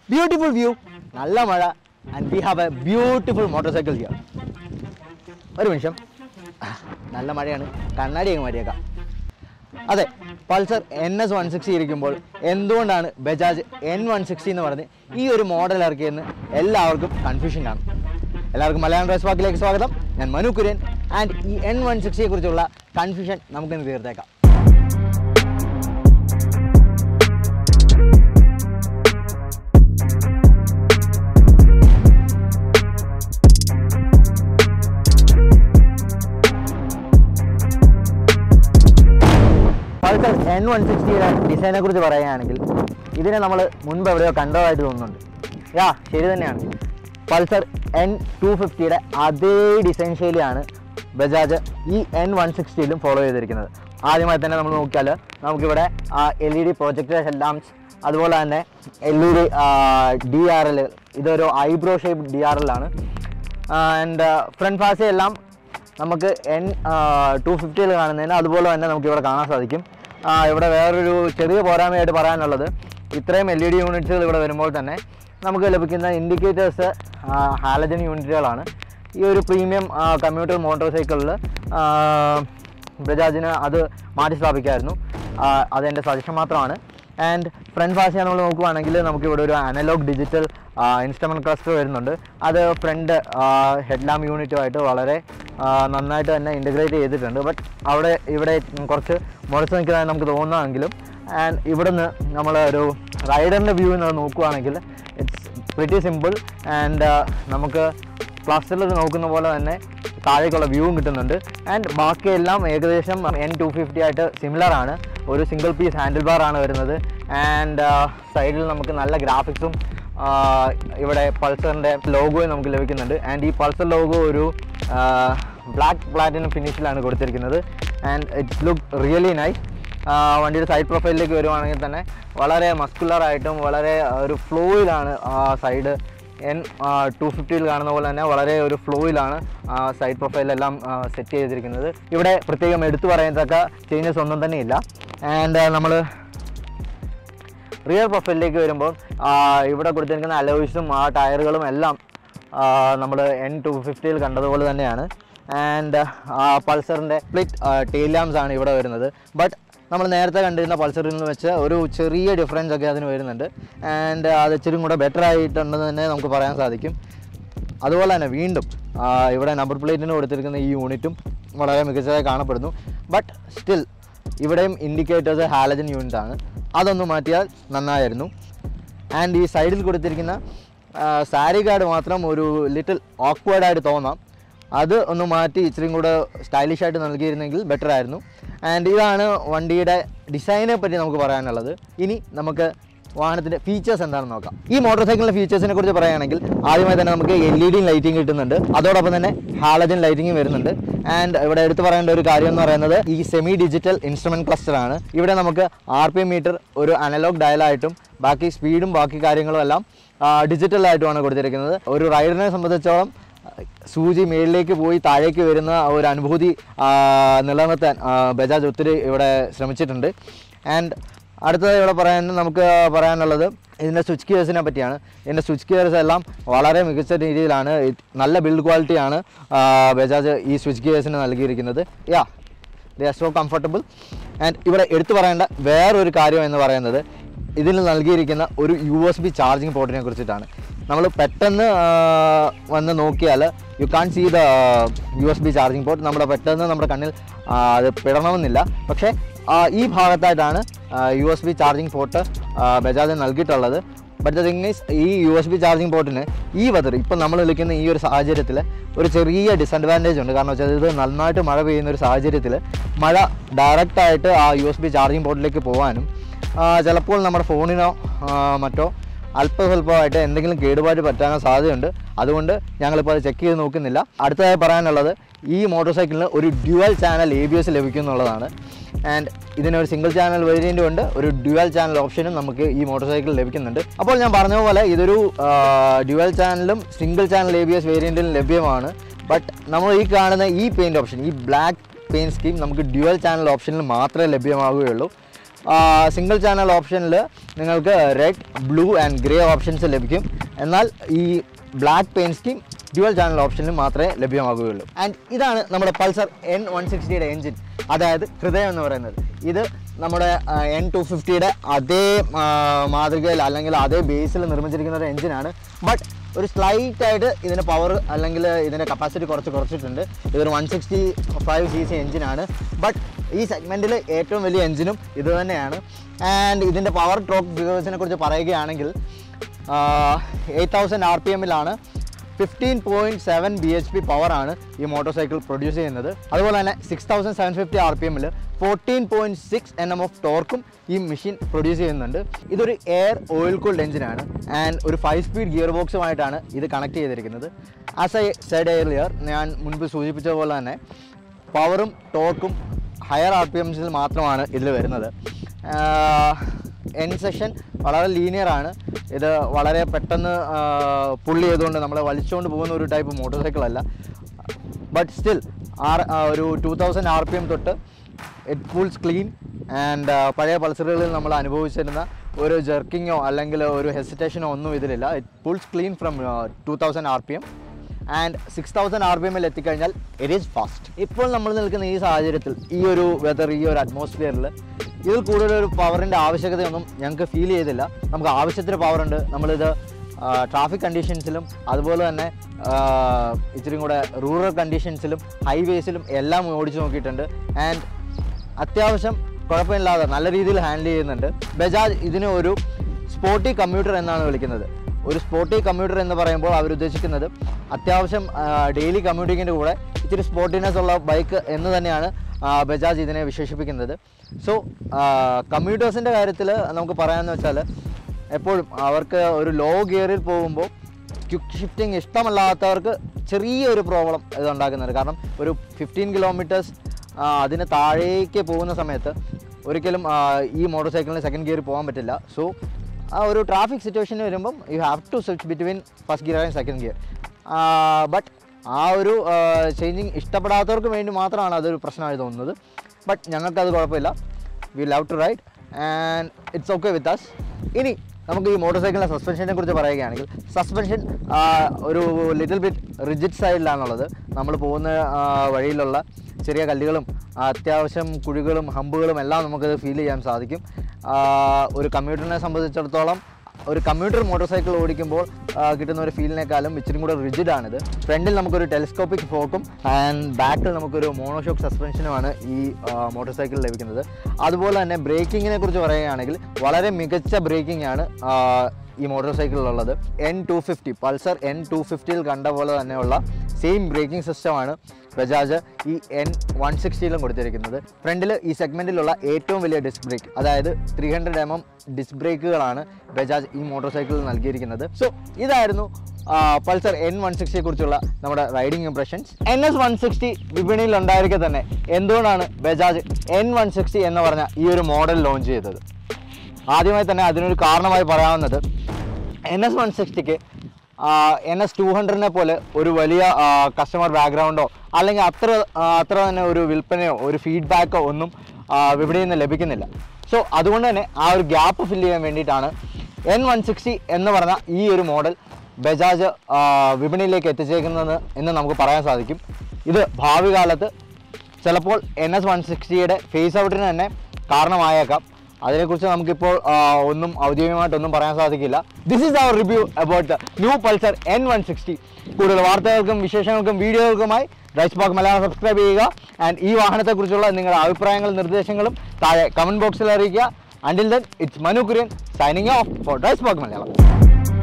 beautiful view നല്ല മഴ and we have a beautiful motorcycle here ഒരു നിമിഷം നല്ല മഴയാണ് കണ്ണാടി അങ്ങ് മാറ്റിയേക്കാം അതെ Pulsar N S one sixty ഇരിക്കുമ്പോൾ എന്തുകൊണ്ടാണ് ബജാജ് എൻ വൺ സിക്സ്റ്റി എന്ന് പറഞ്ഞ് ഈ ഒരു മോഡൽ ഇറക്കിയെന്ന് എല്ലാവർക്കും കൺഫ്യൂഷൻ കാണും എല്ലാവർക്കും മലയാളം റേസ് വാക്കിലേക്ക് സ്വാഗതം ഞാൻ മനു കുര്യൻ ആൻഡ് ഈ എൻ വൺ സിക്സ്റ്റിയെ കുറിച്ചുള്ള കൺഫ്യൂഷൻ നമുക്കിന്ന് തീർത്തേക്കാം പൾസർ എൻ വൺ സിക്സ്റ്റിയുടെ ഡിസൈനെ കുറിച്ച് പറയുകയാണെങ്കിൽ ഇതിനെ നമ്മൾ മുൻപ് എവിടെയോ കണ്ടതായിട്ട് തോന്നുന്നുണ്ട് യാ ശരി തന്നെയാണ് പൾസർ എൻ ടു ഫിഫ്റ്റിയുടെ അതേ ഡിസൈൻ ശൈലിയാണ് ബജാജ് ഈ എൻ വൺ സിക്സ്റ്റിയിലും ഫോളോ ചെയ്തിരിക്കുന്നത് ആദ്യമായി തന്നെ നമ്മൾ നോക്കിയാൽ നമുക്കിവിടെ L E D projector headlamps അതുപോലെ തന്നെ L E D D R L ഇതൊരു eyebrow shape D R L ആണ് ആൻഡ് ഫ്രണ്ട് ഫാസി എല്ലാം നമുക്ക് എൻ ടു ഫിഫ്റ്റിയിൽ കാണുന്നതിന് അതുപോലെ തന്നെ നമുക്ക് ഇവിടെ കാണാൻ സാധിക്കും ആ, ഇവിടെ വേറൊരു ചെറിയ പോരായ്മയായിട്ട് പറയാനുള്ളത് ഇത്രയും എൽ ഇ ഡി യൂണിറ്റ്സുകൾ ഇവിടെ വരുമ്പോൾ തന്നെ നമുക്ക് ലഭിക്കുന്ന ഇൻഡിക്കേറ്റേഴ്സ് ഹാലജൻ യൂണിറ്റുകളാണ് ഈ ഒരു പ്രീമിയം കമ്മ്യൂട്ടർ മോട്ടോർ സൈക്കിളിൽ ബജാജിന് അത് മാറ്റി സ്ഥാപിക്കായിരുന്നു ആ, അതെൻ്റെ സജഷൻ മാത്രമാണ് ആൻഡ് ഫ്രണ്ട് ഫാസ്റ്റ് നമ്മൾ നോക്കുവാണെങ്കിൽ നമുക്ക് ഇവിടെ ഒരു അനലോഗ് ഡിജിറ്റൽ ഇൻസ്ട്രുമെൻറ്റ് ക്ലസ്റ്റർ വരുന്നുണ്ട് അത് ഫ്രണ്ട് ഹെഡ്ലാം യൂണിറ്റുമായിട്ട് വളരെ ആ, നന്നായിട്ട് തന്നെ ഇൻറ്റഗ്രേറ്റ് ചെയ്തിട്ടുണ്ട് ബട്ട് അവിടെ ഇവിടെ കുറച്ച് മുറച്ച് നിൽക്കുന്നതായി നമുക്ക് തോന്നുകയാണെങ്കിലും ആൻഡ് ഇവിടുന്ന് നമ്മൾ ഒരു റൈഡറിൻ്റെ വ്യൂ എന്ന് നോക്കുവാണെങ്കിൽ ഇറ്റ്സ് പ്രിറ്റി സിമ്പിൾ ആൻഡ് നമുക്ക് ക്ലസ്റ്ററിൽ നോക്കുന്ന പോലെ തന്നെ താഴേക്കുള്ള വ്യൂവും കിട്ടുന്നുണ്ട് ആൻഡ് ബാക്കിയെല്ലാം ഏകദേശം എൻ ടു ഫിഫ്റ്റി ആയിട്ട് സിമിലർ ആണ് ഒരു സിംഗിൾ പീസ് ഹാൻഡിൽ ബാർ ആണ് വരുന്നത് ആൻഡ് സൈഡിൽ നമുക്ക് നല്ല ഗ്രാഫിക്സും ഇവിടെ പൾസറിൻ്റെ ലോഗോയും നമുക്ക് ലഭിക്കുന്നുണ്ട് ആൻഡ് ഈ പൾസർ ലോഗോ ഒരു ബ്ലാക്ക് പ്ലാറ്റിനം ഫിനിഷിലാണ് കൊടുത്തിരിക്കുന്നത് and it's look really nice വണ്ടിയുടെ സൈഡ് പ്രൊഫൈലിലേക്ക് വരുവാണെങ്കിൽ തന്നെ വളരെ മസ്കുലർ ആയിട്ടും വളരെ ആ, ഒരു ഫ്ലോയിലാണ് സൈഡ് എൻ ടു ഫിഫ്റ്റിയിൽ കാണുന്ന പോലെ തന്നെ വളരെ ഒരു ഫ്ലോയിലാണ് സൈഡ് പ്രൊഫൈലെല്ലാം സെറ്റ് ചെയ്തിരിക്കുന്നത് ഇവിടെ പ്രത്യേകം എടുത്തു പറയത്തക്ക ചേഞ്ചസ് ഒന്നും തന്നെ ഇല്ല ആൻഡ് നമ്മൾ റിയർ പ്രൊഫൈലിലേക്ക് വരുമ്പോൾ ആ, ഇവിടെ കൊടുത്തിരിക്കുന്ന അലോയ്സും ആ ടയറുകളും എല്ലാം നമ്മൾ എൻ ടു ഫിഫ്റ്റിയിൽ കണ്ടതുപോലെ തന്നെയാണ് ആൻഡ് പൾസറിൻ്റെ സ്പ്ലിറ്റ് ടെയിൽ ലാംസ് ആണ് ഇവിടെ വരുന്നത് ബട്ട് നമ്മൾ നേരത്തെ കണ്ടിരുന്ന പൾസറിൽ നിന്ന് വെച്ച് ഒരു ചെറിയ ഡിഫറൻസ് ഒക്കെ അതിന് വരുന്നുണ്ട് ആൻഡ് അത് ഇച്ചിരി കൂടെ ബെറ്റർ ആയിട്ടുണ്ടെന്ന് തന്നെ നമുക്ക് പറയാൻ സാധിക്കും അതുപോലെ തന്നെ വീണ്ടും ആ, ഇവിടെ നമ്പർ പ്ലേറ്റിന് കൊടുത്തിരിക്കുന്ന ഈ യൂണിറ്റും വളരെ മികച്ചതായി കാണപ്പെടുന്നു ബട്ട് സ്റ്റിൽ ഇവിടെയും ഇൻഡിക്കേറ്റേഴ്സ് ഹാലജൻ യൂണിറ്റ് ആണ് അതൊന്ന് മാറ്റിയാൽ നന്നായിരുന്നു ആൻഡ് ഈ സൈഡിൽ കൊടുത്തിരിക്കുന്ന സാരി കാർഡ് മാത്രം ഒരു ലിറ്റിൽ ഓക്വേർഡായിട്ട് തോന്നാം അത് ഒന്ന് മാറ്റി ഇച്ചിരിയും കൂടെ സ്റ്റൈലിഷ് ആയിട്ട് നൽകിയിരുന്നെങ്കിൽ ബെറ്റർ ആയിരുന്നു ആൻഡ് ഇതാണ് വണ്ടിയുടെ ഡിസൈനെ പറ്റി നമുക്ക് പറയാനുള്ളത് ഇനി നമുക്ക് വാഹനത്തിൻ്റെ ഫീച്ചേഴ്സ് എന്താണെന്ന് നോക്കാം ഈ മോട്ടോർ സൈക്കിളിൻ്റെ ഫീച്ചേഴ്സിനെ കുറിച്ച് പറയുകയാണെങ്കിൽ ആദ്യമായി തന്നെ നമുക്ക് എൽ ഇ ഡി ലൈറ്റിംഗ് കിട്ടുന്നുണ്ട് അതോടൊപ്പം തന്നെ ഹാലജൻ ലൈറ്റിംഗ് വരുന്നുണ്ട് ആൻഡ് ഇവിടെ എടുത്തു പറയേണ്ട ഒരു കാര്യം എന്ന് പറയുന്നത് ഈ സെമി ഡിജിറ്റൽ ഇൻസ്ട്രുമെൻറ്റ് ക്ലസ്റ്റർ ആണ് ഇവിടെ നമുക്ക് ആർ പി എം മീറ്റർ ഒരു അനലോഗ് ഡയലായിട്ടും ബാക്കി സ്പീഡും ബാക്കി കാര്യങ്ങളും എല്ലാം ഡിജിറ്റലായിട്ടുമാണ് കൊടുത്തിരിക്കുന്നത് ഒരു റൈഡറിനെ സംബന്ധിച്ചോളം സൂചി മേളിലേക്ക് പോയി താഴേക്ക് വരുന്ന ആ ഒരു അനുഭൂതി ആ, നിലനിർത്താൻ ആ, ബജാജ് ഒത്തിരി ഇവിടെ ശ്രമിച്ചിട്ടുണ്ട് ആൻഡ് അടുത്തത് ഇവിടെ പറയാൻ നമുക്ക് പറയാനുള്ളത് ഇതിൻ്റെ സ്വിച്ച് ഗിയേഴ്സിനെ പറ്റിയാണ് ഇതിൻ്റെ സ്വിച്ച് ഗിയേഴ്സ് എല്ലാം വളരെ മികച്ച രീതിയിലാണ് ഇത് നല്ല ബിൽഡ് ക്വാളിറ്റിയാണ് ആ, ബജാജ് ഈ സ്വിച്ച് ഗിയേഴ്സിന് നൽകിയിരിക്കുന്നത് yeah they are so comfortable and ഇവിടെ എടുത്തു പറയേണ്ട വേറൊരു കാര്യം എന്ന് പറയുന്നത് ഇതിൽ നൽകിയിരിക്കുന്ന ഒരു യു എസ് ബി ചാർജിങ് പോർട്ടിനെ കുറിച്ചിട്ടാണ് നമ്മൾ പെട്ടെന്ന് ആ, വന്ന് നോക്കിയാൽ you can see the U S B charging port നമ്മുടെ പെട്ടെന്ന് നമ്മുടെ കണ്ണിൽ ആ, അത് പിടണമെന്നില്ല പക്ഷേ ആ, ഈ ഭാഗത്തായിട്ടാണ് U S B charging port Bajaj നൽകിയിട്ടുള്ളത് ബട്ട് ദ തിങ് ഈസ് ഈ യു എസ് ബി ചാർജിങ് പോർട്ടിന് ഈ വെതർ ഇപ്പം നമ്മൾ വിളിക്കുന്ന ഈ ഒരു സാഹചര്യത്തിൽ ഒരു ചെറിയ ഡിസഡ്വാൻറ്റേജ് ഉണ്ട് കാരണം വെച്ചാൽ ഇത് നന്നായിട്ട് മഴ പെയ്യുന്ന ഒരു സാഹചര്യത്തിൽ മഴ ഡയറക്റ്റായിട്ട് ആ യു എസ് ബി ചാർജിങ് പോർട്ടിലേക്ക് പോകാനും ആ, ചിലപ്പോൾ നമ്മുടെ ഫോണിനോ ആ, മറ്റോ അല്പസ്വല്പമായിട്ട് എന്തെങ്കിലും കേടുപാട് പറ്റാനോ സാധ്യതയുണ്ട് അതുകൊണ്ട് ഞങ്ങളിപ്പോൾ അത് ചെക്ക് ചെയ്ത് നോക്കുന്നില്ല അടുത്തതായി പറയാനുള്ളത് ഈ മോട്ടോർ സൈക്കിളിന് ഒരു dual channel A B S ലഭിക്കും എന്നുള്ളതാണ് ആൻഡ് ഇതിനൊരു സിംഗിൾ ചാനൽ വേരിയൻറ്റും ഉണ്ട് ഒരു ഡ്യുവൽ ചാനൽ ഓപ്ഷനും നമുക്ക് ഈ മോട്ടോർ സൈക്കിൾ ലഭിക്കുന്നുണ്ട് അപ്പോൾ ഞാൻ പറഞ്ഞ പോലെ ഇതൊരു ഡ്യുവൽ ചാനലും single channel A B S വേരിയൻറ്റിലും ലഭ്യമാണ് ബട്ട് നമ്മൾ ഈ കാണുന്ന ഈ പെയിൻറ് ഓപ്ഷൻ ഈ ബ്ലാക്ക് പെയിൻറ് സ്കീം നമുക്ക് ഡ്യുവൽ ചാനൽ ഓപ്ഷനിൽ മാത്രമേ ലഭ്യമാവുകയുള്ളൂ സിംഗിൾ ചാനൽ ഓപ്ഷനിൽ നിങ്ങൾക്ക് red blue and grey options ലഭിക്കും എന്നാൽ ഈ black paint scheme dual channel ഓപ്ഷനിൽ മാത്രമേ ലഭ്യമാകുകയുള്ളൂ ആൻഡ് ഇതാണ് നമ്മുടെ പൾസർ എൻ വൺ സിക്സ്റ്റിയുടെ എൻജിൻ അതായത് ഹൃദയം എന്ന് പറയുന്നത് ഇത് നമ്മുടെ എൻ ടു ഫിഫ്റ്റിയുടെ അതേ ആ, മാതൃകയിൽ അല്ലെങ്കിൽ അതേ ബേസിൽ നിർമ്മിച്ചിരിക്കുന്ന ഒരു എൻജിനാണ് ബട്ട് ഒരു സ്ലൈറ്റ് ആയിട്ട് ഇതിൻ്റെ പവർ അല്ലെങ്കിൽ ഇതിൻ്റെ കപ്പാസിറ്റി കുറച്ച് കുറച്ചിട്ടുണ്ട് ഇതൊരു one sixty five C C എൻജിനാണ് ബട്ട് ഈ സെഗ്മെൻറ്റിൽ ഏറ്റവും വലിയ എൻജിനും ഇത് തന്നെയാണ് ആൻഡ് ഇതിൻ്റെ പവർ ഡ്രോപ്പ് ഫിഗേഴ്സിനെ കുറിച്ച് പറയുകയാണെങ്കിൽ എയ്റ്റ് തൗസൻഡ് ആർ പി എമ്മിലാണ് fifteen point seven B H P പവറാണ് ഈ മോട്ടോർ സൈക്കിൾ പ്രൊഡ്യൂസ് ചെയ്യുന്നത് അതുപോലെ തന്നെ six thousand seven fifty R P എമ്മിൽ fourteen point six N M of ടോർക്കും ഈ മെഷീൻ പ്രൊഡ്യൂസ് ചെയ്യുന്നുണ്ട് ഇതൊരു എയർ ഓയിൽ കൂൾഡ് എഞ്ചിനാണ് ആൻഡ് ഒരു ഫൈവ് സ്പീഡ് ഗിയർ ബോക്സുമായിട്ടാണ് ഇത് കണക്ട് ചെയ്തിരിക്കുന്നത് ആസ് ഐ സൈഡ് എയർലിയർ ഞാൻ മുൻപ് സൂചിപ്പിച്ച പോലെ തന്നെ പവറും ടോർക്കും ഹയർ ആർ പി എംസിൽ മാത്രമാണ് ഇതിൽ വരുന്നത് എൻ സെഷൻ വളരെ ലീനിയർ ആണ് ഇത് വളരെ പെട്ടെന്ന് പുള്ളി ചെയ്തുകൊണ്ട് നമ്മളെ വലിച്ചുകൊണ്ട് പോകുന്ന ഒരു ടൈപ്പ് മോട്ടോർ സൈക്കിൾ അല്ല ബട്ട് സ്റ്റിൽ ആർ ഒരു two thousand R P M തൊട്ട് ഇറ്റ് ഫുൾസ് ക്ലീൻ ആൻഡ് പഴയ പൾസറുകളിൽ നമ്മൾ അനുഭവിച്ചിരുന്ന ഒരു ജെർക്കിങ്ങോ അല്ലെങ്കിൽ ഒരു ഹെസിറ്റേഷനോ ഒന്നും ഇതിലില്ല it pulls clean from two thousand R P M and six thousand R P എമ്മിൽ എത്തിക്കഴിഞ്ഞാൽ ഇറ്റ് ഈസ് ഫാസ്റ്റ് ഇപ്പോൾ നമ്മൾ നിൽക്കുന്ന ഈ സാഹചര്യത്തിൽ ഈ ഒരു വെതർ ഈ ഒരു അറ്റ്മോസ്ഫിയറിൽ ഇതിൽ കൂടുതൽ ഒരു പവറിൻ്റെ ആവശ്യകതയൊന്നും ഞങ്ങൾക്ക് ഫീൽ ചെയ്തില്ല നമുക്ക് ആവശ്യത്തിന് പവറുണ്ട് നമ്മളിത് ട്രാഫിക് കണ്ടീഷൻസിലും അതുപോലെ തന്നെ ആ, ഇച്ചിരി കൂടെ റൂറൽ കണ്ടീഷൻസിലും ഹൈവേസിലും എല്ലാം ഓടിച്ചു നോക്കിയിട്ടുണ്ട് ആൻഡ് അത്യാവശ്യം കുഴപ്പമില്ലാതെ നല്ല രീതിയിൽ ഹാൻഡിൽ ചെയ്യുന്നുണ്ട് ബജാജ് ഇതിനെ ഒരു സ്പോർട്ടി കമ്പ്യൂട്ടർ എന്നാണ് വിളിക്കുന്നത് ഒരു സ്പോർട്ടി കമ്പ്യൂട്ടർ എന്ന് പറയുമ്പോൾ അവരുദ്ദേശിക്കുന്നത് അത്യാവശ്യം ഡെയിലി കമ്മ്യൂട്ടിങ്ങിൻ്റെ കൂടെ ഇച്ചിരി സ്പോർട്ടിനെസ് ഉള്ള ബൈക്ക് എന്ന് തന്നെയാണ് ആ, ബജാജ് ഇതിനെ വിശേഷിപ്പിക്കുന്നത് സോ കമ്മ്യൂട്ടേഴ്സിൻ്റെ കാര്യത്തിൽ നമുക്ക് പറയാമെന്ന് വെച്ചാൽ എപ്പോഴും അവർക്ക് ഒരു ലോ ഗിയറിൽ പോകുമ്പോൾ ക്വിക്ക് ഷിഫ്റ്റിംഗ് ഇഷ്ടമല്ലാത്തവർക്ക് ചെറിയൊരു പ്രോബ്ലം ഇത് ഉണ്ടാക്കുന്നുണ്ട് കാരണം ഒരു ഫിഫ്റ്റീൻ കിലോമീറ്റേഴ്സ് അതിന് താഴേക്ക് പോകുന്ന സമയത്ത് ഒരിക്കലും ആ, ഈ മോട്ടോർ സൈക്കിളിന് സെക്കൻഡ് ഗിയറിൽ പോകാൻ പറ്റില്ല സോ ആ ഒരു ട്രാഫിക് സിറ്റുവേഷൻ വരുമ്പം you have to switch between first gear and second gear but ആ ഒരു ചേഞ്ചിങ് ഇഷ്ടപ്പെടാത്തവർക്ക് വേണ്ടി മാത്രമാണ് അതൊരു പ്രശ്നമായി തോന്നുന്നത് ബട്ട് ഞങ്ങൾക്കത് കുഴപ്പമില്ല we love to ride and it's okay with us ഇനി നമുക്ക് ഈ മോട്ടോർ സൈക്കിളിൻ്റെ സസ്പെൻഷനെ കുറിച്ച് പറയുകയാണെങ്കിൽ സസ്പെൻഷൻ ഒരു ലിറ്റിൽ ബിറ്റ് റിജിഡ് സൈഡിലാണുള്ളത് നമ്മൾ പോകുന്ന ആ, വഴിയിലുള്ള ചെറിയ കല്ലുകളും ആ, അത്യാവശ്യം കുഴികളും ഹമ്പുകളും എല്ലാം നമുക്കത് ഫീൽ ചെയ്യാൻ സാധിക്കും ആ, ഒരു കമ്പ്യൂട്ടറിനെ സംബന്ധിച്ചിടത്തോളം ഒരു കമ്പ്യൂട്ടർ മോട്ടോർ സൈക്കിൾ ഓടിക്കുമ്പോൾ ആ, കിട്ടുന്ന ഒരു ഫീലിനേക്കാളും ഇച്ചിരി കൂടെ റിജിഡ് ആണിത് ഫ്രണ്ടിൽ നമുക്കൊരു ടെലിസ്കോപ്പിക് ഫോക്കും ആൻഡ് ബാക്കിൽ നമുക്കൊരു മോണോഷോക്ക് സസ്പെൻഷനുമാണ് ഈ മോട്ടോർ സൈക്കിൾ ലഭിക്കുന്നത് അതുപോലെ തന്നെ ബ്രേക്കിങ്ങിനെ കുറിച്ച് പറയുകയാണെങ്കിൽ വളരെ മികച്ച ബ്രേക്കിംഗ് ആണ് ആ, ഈ മോട്ടോർ സൈക്കിളിലുള്ളത് N two fifty Pulsar N two ഫിഫ്റ്റിയിൽ കണ്ട പോലെ തന്നെയുള്ള സെയിം ബ്രേക്കിംഗ് സിസ്റ്റമാണ് ബജാജ് ഈ എൻ വൺ സിക്സ്റ്റിയിലും കൊടുത്തിരിക്കുന്നത് ഫ്രണ്ടിൽ ഈ സെഗ്മെൻറ്റിലുള്ള ഏറ്റവും വലിയ ഡിസ്ക് ബ്രേക്ക് അതായത് three hundred M M disc ബ്രേക്കുകളാണ് ബജാജ് ഈ മോട്ടോർ സൈക്കിളിൽ നൽകിയിരിക്കുന്നത് സോ ഇതായിരുന്നു പൾസർ എൻ വൺ സിക്സ്റ്റിയെ കുറിച്ചുള്ള നമ്മുടെ riding impressions N S one sixty വിപണിയിൽ ഉണ്ടായിരിക്കെ തന്നെ എന്തുകൊണ്ടാണ് ബജാജ് എൻ വൺ സിക്സ്റ്റി എന്ന് പറഞ്ഞ ഈ ഒരു മോഡൽ ലോഞ്ച് ചെയ്തത് ആദ്യമായി തന്നെ അതിനൊരു കാരണമായി പറയാവുന്നത് എൻ എസ് വൺ സിക്സ്റ്റിക്ക് എൻ എസ് ടു ഹൺഡ്രഡിനെ പോലെ ഒരു വലിയ കസ്റ്റമർ ബാക്ക്ഗ്രൗണ്ടോ അല്ലെങ്കിൽ അത്ര ആ, അത്ര തന്നെ ഒരു വിൽപ്പനയോ ഒരു ഫീഡ്ബാക്കോ ഒന്നും ആ, വിപണിയിൽ നിന്ന് ലഭിക്കുന്നില്ല സോ അതുകൊണ്ട് തന്നെ ആ ഒരു ഗ്യാപ്പ് ഫില്ല് ചെയ്യാൻ വേണ്ടിയിട്ടാണ് എൻ വൺ സിക്സ്റ്റി എന്ന് പറഞ്ഞ ഈ ഒരു മോഡൽ ബജാജ് ആ, വിപണിയിലേക്ക് എത്തിച്ചേക്കുന്നത് എന്ന് നമുക്ക് പറയാൻ സാധിക്കും ഇത് ഭാവി കാലത്ത് ചിലപ്പോൾ എൻ എസ് വൺ സിക്സ്റ്റിയുടെ ഫേസ് ഔട്ടിന് തന്നെ കാരണമായേക്കാം അതിനെക്കുറിച്ച് നമുക്കിപ്പോൾ ആ, ഒന്നും ഔദ്യോഗികമായിട്ടൊന്നും പറയാൻ സാധിക്കില്ല this is our review about the new Pulsar N one sixty കൂടുതൽ വാർത്തകൾക്കും വിശേഷങ്ങൾക്കും വീഡിയോകൾക്കുമായി റൈസ് പാക്ക് മലയാളം സബ്സ്ക്രൈബ് ചെയ്യുക ആൻഡ് ഈ വാഹനത്തെക്കുറിച്ചുള്ള നിങ്ങളുടെ അഭിപ്രായങ്ങളും നിർദ്ദേശങ്ങളും താഴെ കമൻറ്റ് ബോക്സിൽ അറിയിക്കുക until then it's Manu Kurian signing off for rise pack Malayalam